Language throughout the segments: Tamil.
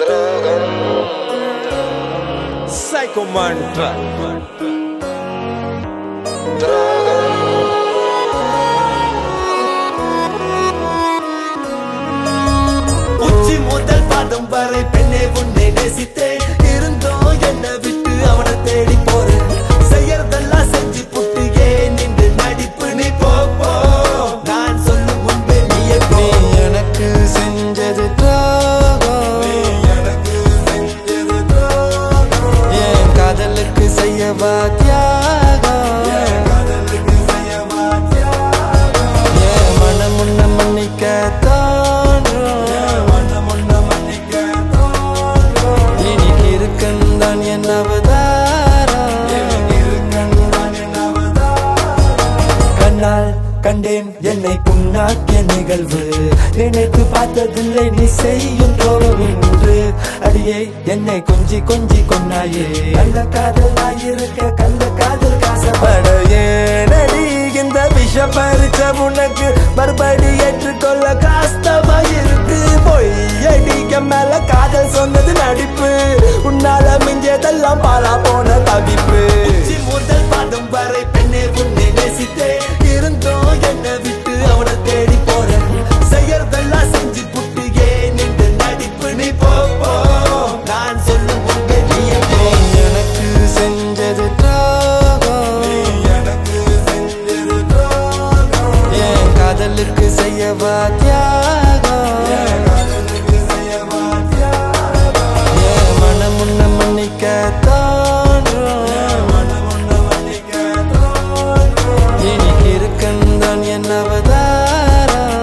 Psycho Mantra. உச்சி முதல் பாதம் வரை பெண்ணே உன்னை நேசித்தேன் இருந்தோம் என்ன விட்டு அவனை தேடி போறேன் செய்யறதெல்லாம் செஞ்சு புட்டு ஏன் நின்று நடிப்பு நீ போ போ. நான் சொல்லும் முன்பே நீ நீ எனக்கு செஞ்சது துரோகம் என் காதலுக்கு செய்யவா தியாகம் என் மனம் உன்னை மன்னிக்க தோன்றும் இன்னைக்கு இருக்குந்தான் என் அவதாரம் கண்ணால் கண்டேன் என்னை புண்ணாக்கிய நிகழ்வு நினைத்து பார்த்ததில்லை நீ செய்யும் துரோகம் என்று அடியே என்னை கொஞ்சி கொஞ்சி கொண்டாயே கள்ள காதல் ஆயிருக்க கள்ள காதல் காசப்பட ஏனடி இந்த விஷ பறிச்ச உனக்கு மறுபடி ஏற்றுக்கொள்ள கஷ்டமாயிருக்கு பொய் அடிக்க மேல காதல் சொன்னது நடிப்பு உன்னால மிஞ்சதெல்லாம் பாலா போன தவிப்பு முதல் பாதம் வரை பெண்ணே உன்னை நேசித்தேன் இருந்தோம் என்ன விட்டு அவனை தேடி போறேன் செய்யறதெல்லாம் செஞ்சு புட்டு ஏன் இந்த நடிப்பு நீ போ போ. நான் சொல்லும் முன்பே நீ போ நீ எனக்கு செஞ்சது துரோகம் என் காதலுக்கு செய்யவா தியாகம் என் மனம் உன்னை மன்னிக்க தோன்றும் இன்னைக்கு இருக்குந்தான் என் அவதாரம்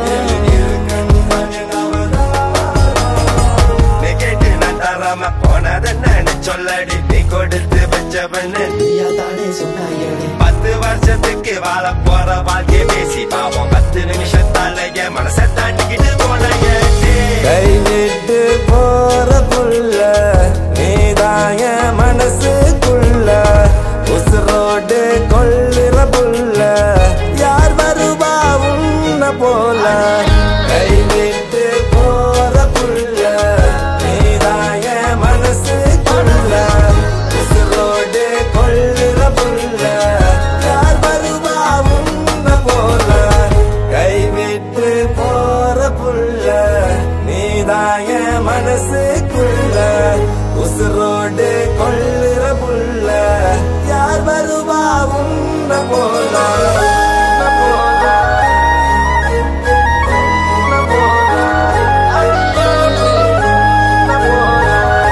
நீ கேட்டு நான் தராம போனதென்னு சொல்லடி நீ கொடுத்து வச்சவன்னு நீயாதானே சொன்னாயடி பத்து வருஷத்துக்கு வாழ போற வாழ்க்கைய பேசி பாவம் பத்து நிமிஷத்தால என் மனசை தாண்டிக்கிட்டு போன கைவிட்டு போற புள்ள நீதான் என் மனசுக்குள்ள உசுரோடு கொள்ளுற புள்ள யார் வருவா உன்ன போல கைவிட்டு போற புள்ள நீதான் என் மனசுக்குள்ள உசுரோடு கொள்ளுற புள்ள யார் வருவா உன்ன போல கைவிட்டு போற புள்ள நீதான் என் மனசுக்குள்ள உசுரோடு கொள்ளுற புள்ள யார் வருவா உன்ன போல உன்ன போல, உன்ன போல, உன்ன போல.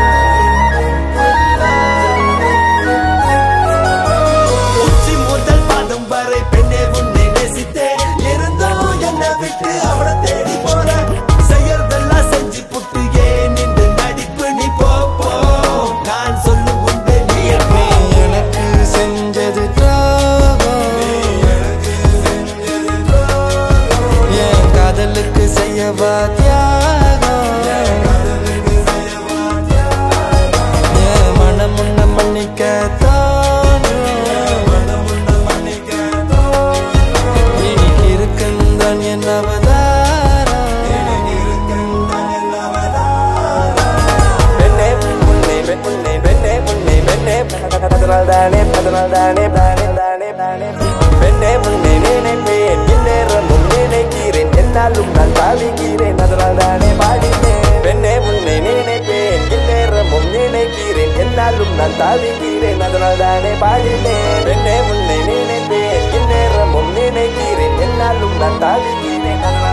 உச்சி முதல் பாதம் வரை பெண்ணே உன்னை நேசித்தேன் இருந்தோம் என்ன விட்டு அவனை தேடி போறேன் செய்யறதெல்லாம் செஞ்சு புட்டு ஏன் இந்த நடிப்பு நீ போ போ. நான் சொல்லும் முன்பே நீ போ. நீ எனக்கு செஞ்சது துரோகம் என் காதலுக்கு செய்யவா தியாகம் என் மனம் உன்னை மன்னிக்க தோன்றும் இன்னைக்கு இருக்குந்தான் என் அவதாரம் பெண்ணே முன்னே பெண்ணே பெண்ணே முன்னே பெண்ணே அதனால் தானே அதனால் தானே தானே தானே தானே பெண்ணே முன்னே நினைப்பேன் இந்நேரமும் நினைக்கிறேன் என்னாலும் நான் தாவிக்கிறேன் அதனால் தானே பாடினேன் பெண்ணே முன்னே நினைப்பேன் இந்நேரமும் நினைக்கிறேன் என்னாலும் நான் தாவிக்கிறேன் அதனால் தானே பாடினேன் பெண்ணே முன்னே நினைப்பேன் இந்நேரமும் நினைக்கிறேன் என்னாலும் நான் தாவிக்கிறேன் அதனால்